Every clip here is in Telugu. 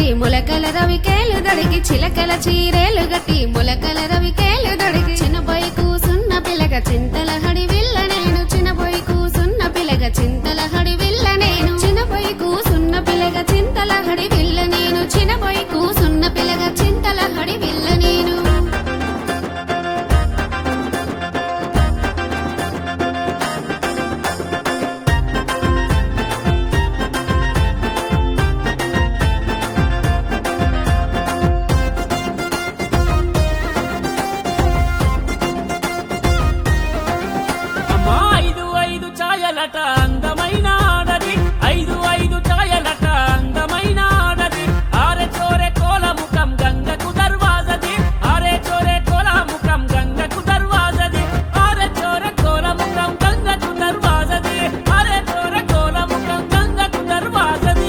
గట్టి మొలకల రవికేలు దొడిగి చిలకల చీరేలు గట్టి మొలకల రవికేలు దొడిగి చిన్నపోయి కూసున్న పిల్లగ చింతల హడి విల్ల నేను చిన్నపోయి కూసున్న పిల్లగ చింతల హడి విల్ల నేను చిన్నపోయి కూసున్న పిల్లగ చింతల హడి విల్ల నేను చిన్నపోయి కూసున్న పిల్లగ చింతల హడి విల్ల నేను అమ్మా ఐదు ఐదు ఛాయలట అందమైన ఆడది ఐదు ఐదు ఛాయలట అందమైన ఆడది ఆరె చోరె కోల ముఖం గంగకు దర్వాజది ఆరె చోరె కోల ముఖం గంగకు దర్వాజది ఆరె చోరె కోల ముఖం గంగకు దర్వాజది ఆరె చోరె కోల ముఖం గంగకు దర్వాజది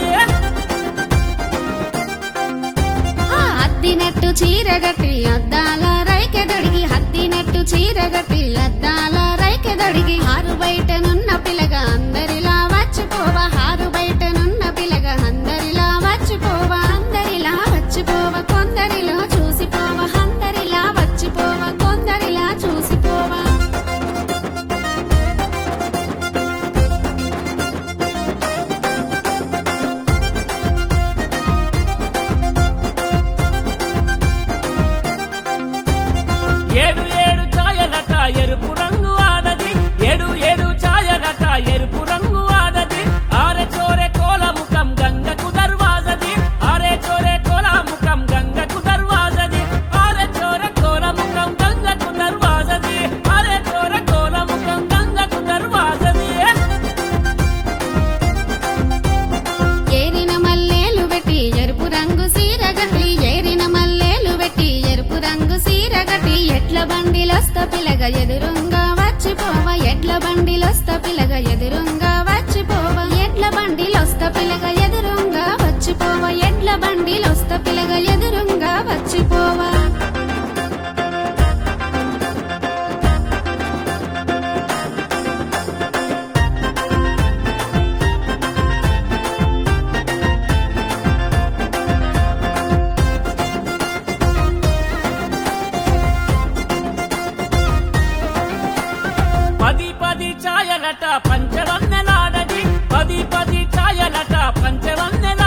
ఆ అద్దినట్టు చీరగట్టి అద్దాల రైకెదడిగి హద్దినట్టు చీరగట్టి అద్దాల రైకెదడిగి హారు బయటనున్న పిలగ అందరిలా వచ్చిపోవ హారు బయటనున్న పిలగ అందరిలా వచ్చిపోవ అందరిలా వచ్చిపోవ కొందరిలో చూసిపోవ అందరిలా వచ్చిపోవ కొందరిలా చూసిపోవా ఏడు ఏడు ఛాయలట ఎరుపు రంగు ఆడది ఏడు ఏడు ఛాయలట ఎరుపు రంగు ఆడది ఆరె చోరె కోల ముఖం గంగకు దర్వాజది ఆరె చోరె కోల ముఖం గంగకు దర్వాజది ఆరె చోరె కోల ముఖం గంగకు దర్వాజది ఆరె చోరె కోల ముఖం గంగకు దర్వాజది ఏరిన మల్లేలు పెట్టి ఎరుపు రంగు సీరగట్టి ఏరిన మల్లేలు పెట్టి ఎరుపు రంగు సీరగట్టి ఎట్ల బండిలొస్త పిలగ ఎదురుంగా వచ్చిపోవ ఎట్ల బండిలొస్త పిలగ ఎదురుంగా వచ్చిపోవ ఎట్ల బండిలొస్త పిలగ ఎదురుంగా వచ్చిపోవ ఎట్ల బండిలొస్త పిలగ ఎదురుంగా వచ్చిపోవా పది పది ఛాయలట పంచవన్నెలాడది పది పది ఛాయలట పంచవన్నెల